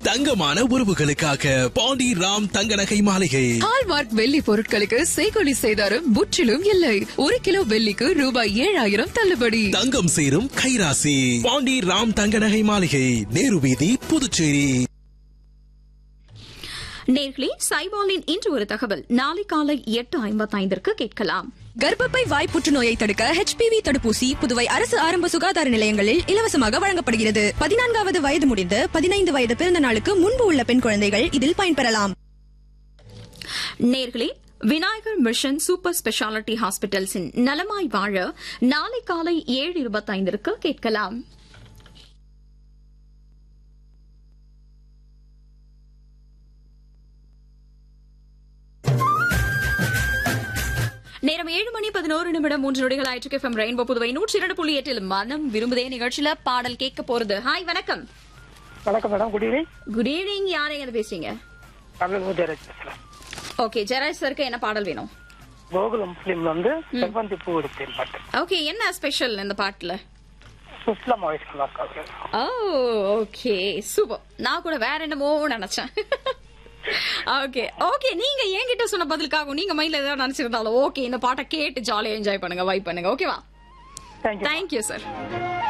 தங்கமான உறவுகளுக்காக பாண்டி ராம் தங்க நகை மாளிகை ஹால்மார்க் வெள்ளி பொருட்களுக்கு செய்கொலி செய்தாரும் முற்றிலும் இல்லை ஒரு கிலோ வெள்ளிக்கு ரூபாய் ஏழாயிரம் தள்ளுபடி தங்கம் சேரும் கைராசி பாண்டி ராம் தங்க நகை மாளிகை நேரு வீதி புதுச்சேரி நேர்களே சைபாலின் இன்று ஒரு தகவல் நாளை காலை எட்டு ஐம்பத்தைந்திற்கு கேட்கலாம் கர்ப்பப்பை வாய் புற்றுநோயை தடுக்க ஹெச்பிவி தடுப்பூசி புதுவை அரசு ஆரம்ப சுகாதார நிலையங்களில் இலவசமாக வழங்கப்படுகிறது பதினான்காவது வயது முடிந்து பதினைந்து வயது பிறந்த நாளுக்கு முன்பு உள்ள பெண் குழந்தைகள் இதில் பயன்பெறலாம் நேர்களே விநாயகர் மிஷன் சூப்பர் ஸ்பெஷாலிட்டி ஹாஸ்பிட்டல்ஸின் நலமாய் வாழ நாளை காலை ஏழு இருபத்தைந்திற்கு கேட்கலாம் நேரம் ஏழு மணி பதினோரு நிமிடம் மூன்று நொடிகள் ஆயிற்று எஃப்எம் ரெயின்போ புதுவை நூற்றி இரண்டு புள்ளி எட்டில் மனம் விரும்புதே நிகழ்ச்சியில பாடல் கேட்க போறது ஹாய் வணக்கம் வணக்கம் madam good evening good evening யாரை எங்க பேசுறீங்க தமிழ் முஜராஜ் பேசுறேன் ஓகே ஜெராஜ் சருக்கு என்ன பாடல் வேணும் கோகுலம் பிலிம் வந்து செவ்வந்தி பூ எடுத்தேன் பாட்டு ஓகே என்ன ஸ்பெஷல் இந்த பாட்டுல சுஸ்லாம் வாய்ஸ் நல்லா இருக்காங்க ஓ ஓகே சூப்பர் நான் கூட வேற என்னமோ நினைச்சேன் ஓகே ஓகே நீங்க என்கிட்ட சொன்ன பதிலுக்காகவும் நீங்க மைண்ட்ல ஏதாவது நினைச்சிருந்தாலும் ஓகே இந்த பாட்டை கேட்டு ஜாலியா என்ஜாய் பண்ணுங்க வைப் பண்ணுங்க ஓகேவா தேங்க்யூ தேங்க்யூ சார்